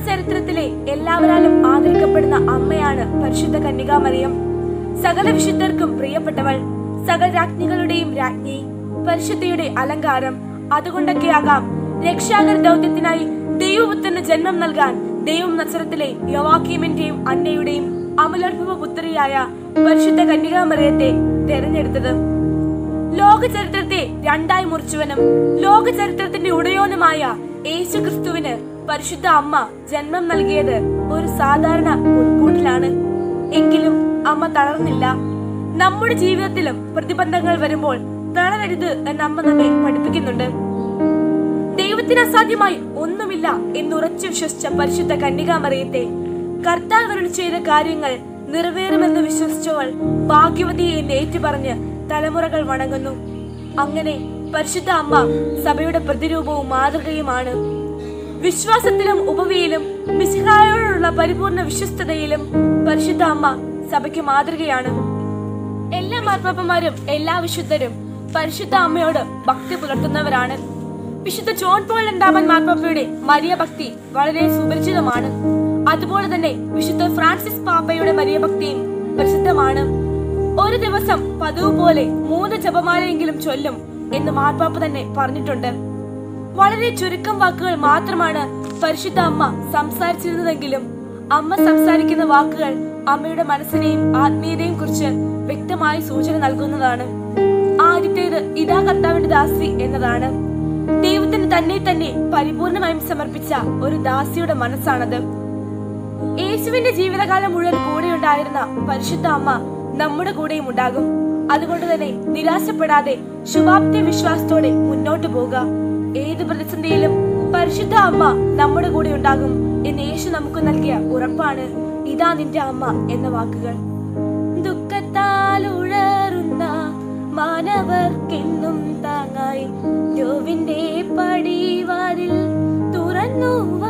ചരിത്രത്തിലെ എല്ലാവരാലും ആദരിക്കപ്പെടുന്ന അമ്മയാണ് പരിശുദ്ധ കന്യകാമറിയം സകല വിശുദ്ധർക്കും പ്രിയപ്പെട്ടവൾ സകല രാജ്ഞികളുടെയും രാജ്ഞി പരിശുദ്ധിയുടെ അലങ്കാരം അതുകൊണ്ടൊക്കെയാകാം രക്ഷാകര ദൗത്യത്തിനായി ദൈവപുത്രന് ജന്മം നൽകാൻ ദൈവം നസറത്തിലെ യവാക്കീമിന്റെയും അന്നയുടെയും അമലോത്ഭവ പുത്രിയായ പരിശുദ്ധ കന്യകാമറിയത്തെ തെരഞ്ഞെടുത്തത് ലോക ചരിത്രത്തെ രണ്ടായി മുറിച്ചവനും ലോക ചരിത്രത്തിന്റെ ഉടയോനുമായ യേശു ക്രിസ്തുവിന് പരിശുദ്ധ അമ്മ ജന്മം നൽകിയത് ഒരു സാധാരണ മുൻകൂട്ടിലാണ് എങ്കിലും അമ്മ തളർന്നില്ല നമ്മുടെ ജീവിതത്തിലും പ്രതിബന്ധങ്ങൾ വരുമ്പോൾ തളരരുത് എന്ന് അമ്മ നമ്മെ പഠിപ്പിക്കുന്നുണ്ട് ദൈവത്തിന് അസാധ്യമായി ഒന്നുമില്ല എന്നുറച്ചു വിശ്വസിച്ച പരിശുദ്ധ കന്യകാമറിയത്തെ കർത്താവ് അരുളി ചെയ്ത കാര്യങ്ങൾ നിറവേറുമെന്ന് വിശ്വസിച്ചവൾ ഭാഗ്യവതി എന്ന് ഏറ്റുപറഞ്ഞ് തലമുറകൾ വണങ്ങുന്നു അങ്ങനെ പരിശുദ്ധ അമ്മ സഭയുടെ പ്രതിരൂപവും മാതൃകയുമാണ് വിശ്വാസത്തിലും ഉപവിയിലും മിശിഹായോടുള്ള പരിപൂർണ വിശ്വസ്തതയിലും പരിശുദ്ധ അമ്മ സഭയ്ക്ക് മാതൃകയാണ് എല്ലാ മാർപ്പാപ്പന്മാരും എല്ലാ വിശുദ്ധരും പരിശുദ്ധ അമ്മയോട് ഭക്തി പുലർത്തുന്നവരാണ് വിശുദ്ധ ജോൺ പോൾ രണ്ടാമൻ മാർപ്പാപ്പയുടെ മരിയ ഭക്തി വളരെ സുപരിചിതമാണ് അതുപോലെ തന്നെ വിശുദ്ധ ഫ്രാൻസിസ് പാപ്പയുടെ മരിയ ഭക്തിയും പ്രസിദ്ധമാണ് ഒരു ദിവസം പതിവ് പോലെ മൂന്ന് ജപമാലയെങ്കിലും ചൊല്ലും എന്ന് മാർപ്പാപ്പ തന്നെ പറഞ്ഞിട്ടുണ്ട് വളരെ ചുരുക്കം വാക്കുകൾ മാത്രമാണ് പരിശുദ്ധ അമ്മ സംസാരിച്ചിരുന്നതെങ്കിലും അമ്മ സംസാരിക്കുന്ന വാക്കുകൾ അമ്മയുടെ മനസ്സിനെയും ആത്മീയതയും കുറിച്ച് വ്യക്തമായ സൂചന നൽകുന്നതാണ് ആദ്യത്തേത് ഇതാ കർത്താവിന്റെ ദാസി എന്നതാണ് ദൈവത്തിന് തന്നെ തന്നെ പരിപൂർണമായും സമർപ്പിച്ച ഒരു ദാസിയുടെ മനസ്സാണത് യേശുവിന്റെ ജീവിതകാലം മുഴുവൻ കൂടെയുണ്ടായിരുന്ന പരിശുദ്ധ അമ്മ നമ്മുടെ കൂടെയും ഉണ്ടാകും അതുകൊണ്ട് തന്നെ നിരാശപ്പെടാതെ ശുഭാപ്തി വിശ്വാസത്തോടെ മുന്നോട്ട് പോകുക ഏത് പ്രതിസന്ധിയിലും പരിശുദ്ധ അമ്മ നമ്മുടെ കൂടെ ഉണ്ടാകും എന്ന് യേശു നമുക്ക് നൽകിയ ഉറപ്പാണ് ഇതാ നിന്റെ അമ്മ എന്ന വാക്കുകൾ ദുഃഖത്താൽ ഉഴറുന്ന മാനവർക്കെന്നും താങ്ങായി യോവിന്റെ പടിവാതിൽ തുറന്നു